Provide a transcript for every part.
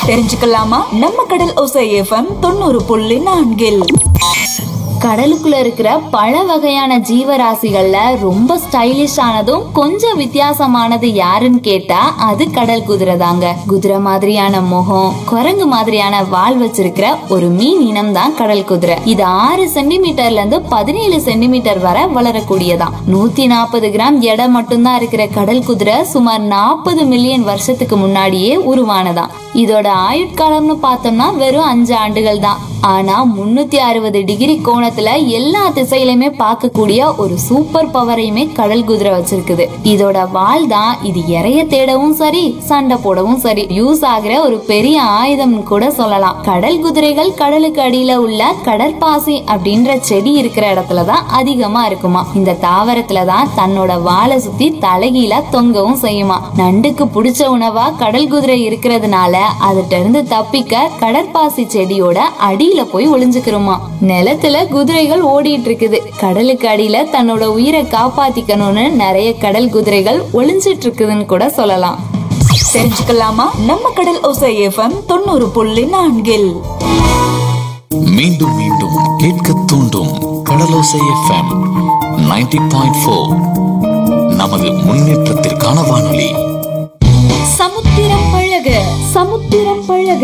தெரிஞ்சுக்கலாமா நம்ம கடல் ஓசை எஃப்எம் தொண்ணூறு புள்ளி நான்கில் கடலுக்குள்ள இருக்கிற பல வகையான ஜீவராசிகள்ல ரொம்ப ஸ்டைலிஷ் ஆனதும் கொஞ்சம் வித்தியாசமானது யாருன்னு கேட்டா அது கடல் குதிரை தாங்க குதிரை மாதிரியான முகம் குரங்கு மாதிரியான வால் வச்சிருக்கிற ஒரு மீன் இனம் தான் கடல் குதிரை இது ஆறு சென்டிமீட்டர்ல இருந்து பதினேழு சென்டிமீட்டர் வரை வளரக்கூடியதாம் நூத்தி நாற்பது கிராம் எடை மட்டும்தான் இருக்கிற கடல் குதிரை சுமார் நாற்பது மில்லியன் வருஷத்துக்கு முன்னாடியே உருவானதாம் இதோட ஆயுட்காலம்னு பார்த்தோம்னா வெறும் அஞ்சு ஆண்டுகள் தான் ஆனா முன்னூத்தி அறுபது டிகிரி கோணத்துல எல்லா திசையிலுமே பார்க்கக்கூடிய ஒரு சூப்பர் பவரையுமே கடல் குதிரை வச்சிருக்குது இதோட வால் தான் இது இறைய தேடவும் சரி சண்டை போடவும் சரி யூஸ் ஆகுற ஒரு பெரிய ஆயுதம் கூட சொல்லலாம் கடல் குதிரைகள் கடலுக்கு அடியில உள்ள கடற்பாசி அப்படின்ற செடி இருக்கிற இடத்துல தான் அதிகமா இருக்குமா இந்த தாவரத்துல தான் தன்னோட வாலை சுத்தி தலைகீழா தொங்கவும் செய்யுமா நண்டுக்கு பிடிச்ச உணவா கடல் குதிரை இருக்கிறதுனால அதுட்ட இருந்து தப்பிக்க கடற்பாசி செடியோட அடியில போய் ஒளிஞ்சுக்கிறோமா நிலத்துல குதிரைகள் ஓடிட்டு இருக்குது கடலுக்கு அடியில தன்னோட உயிரை காப்பாத்திக்கணும்னு நிறைய கடல் குதிரைகள் ஒளிஞ்சிட்டு இருக்குதுன்னு கூட சொல்லலாம் தெரிஞ்சுக்கலாமா நம்ம கடல் ஓசை எஃப்எம் தொண்ணூறு புள்ளி நான்கில் மீண்டும் மீண்டும் கேட்க தூண்டும் கடலோசை எஃப்எம் 90.4 பாயிண்ட் ஃபோர் நமது முன்னேற்றத்திற்கான வானொலி சமுத்திரம் பழக சமுத்திரம் பழக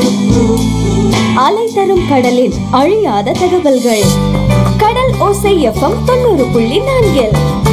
அலை தரும் கடலில் அழியாத தகவல்கள் கடல் ஓசை எஃப்எம் தொண்ணூறு புள்ளி நான்கில்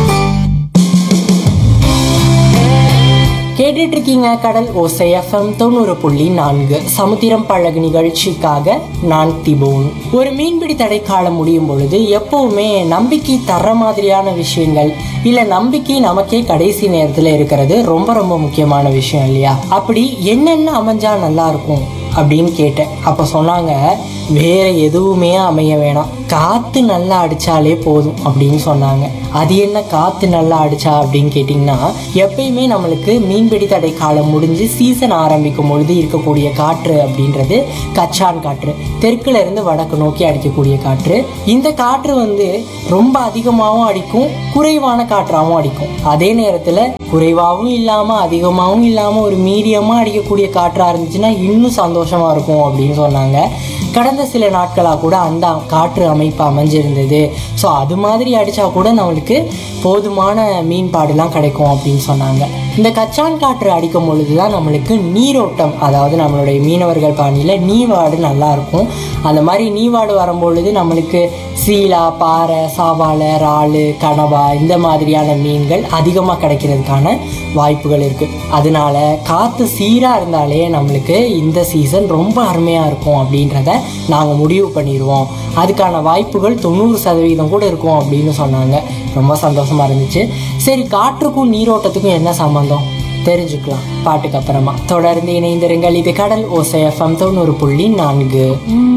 கேட்டுட்டு இருக்கீங்க கடல் ஓசை எஃப்எம் தொண்ணூறு புள்ளி நான்கு சமுத்திரம் பழகு நிகழ்ச்சிக்காக நான் திபோன் ஒரு மீன்பிடி தடை காலம் முடியும் பொழுது எப்பவுமே நம்பிக்கை தர்ற மாதிரியான விஷயங்கள் இல்ல நம்பிக்கை நமக்கே கடைசி நேரத்துல இருக்கிறது ரொம்ப ரொம்ப முக்கியமான விஷயம் இல்லையா அப்படி என்னென்ன அமைஞ்சா நல்லா இருக்கும் அப்படின்னு கேட்டேன் அப்ப சொன்னாங்க வேற எதுவுமே அமைய வேணாம் காத்து நல்லா அடிச்சாலே போதும் அப்படின்னு சொன்னாங்க அது என்ன காத்து நல்லா அடிச்சா அப்படின்னு கேட்டிங்கன்னா எப்பயுமே நம்மளுக்கு மீன்பிடி தடை காலம் முடிஞ்சு சீசன் ஆரம்பிக்கும் பொழுது இருக்கக்கூடிய காற்று அப்படின்றது கச்சான் காற்று தெற்குல இருந்து வடக்கு நோக்கி அடிக்கக்கூடிய காற்று இந்த காற்று வந்து ரொம்ப அதிகமாகவும் அடிக்கும் குறைவான காற்றாகவும் அடிக்கும் அதே நேரத்துல குறைவாகவும் இல்லாம அதிகமாகவும் இல்லாம ஒரு மீடியமா அடிக்கக்கூடிய காற்றா இருந்துச்சுன்னா இன்னும் சந்தோஷமா இருக்கும் அப்படின்னு சொன்னாங்க கடந்த சில நாட்களாக கூட அந்த காற்று அமைப்பு அமைஞ்சிருந்தது ஸோ அது மாதிரி அடித்தா கூட நம்மளுக்கு போதுமான மீன்பாடுலாம் கிடைக்கும் அப்படின்னு சொன்னாங்க இந்த கச்சான் காற்று அடிக்கும் பொழுது தான் நம்மளுக்கு நீரோட்டம் அதாவது நம்மளுடைய மீனவர்கள் பாணியில் நீவாடு நல்லா இருக்கும் அந்த மாதிரி நீவாடு வரும்பொழுது நம்மளுக்கு சீலா பாறை சாவாலை இறாலு கனவா இந்த மாதிரியான மீன்கள் அதிகமாக கிடைக்கிறதுக்கான வாய்ப்புகள் இருக்குது அதனால காற்று சீராக இருந்தாலே நம்மளுக்கு இந்த சீசன் ரொம்ப அருமையாக இருக்கும் அப்படின்றத நாங்கள் முடிவு பண்ணிடுவோம் அதுக்கான வாய்ப்புகள் தொண்ணூறு சதவீதம் கூட இருக்கும் அப்படின்னு சொன்னாங்க ரொம்ப சந்தோஷமா இருந்துச்சு சரி காற்றுக்கும் நீரோட்டத்துக்கும் என்ன சம்பந்தம் தெரிஞ்சுக்கலாம் பாட்டுக்கு அப்புறமா தொடர்ந்து இணைந்திருங்கள் இது கடல் ஓசை எஃப்எம் தொண்ணூறு புள்ளி நான்கு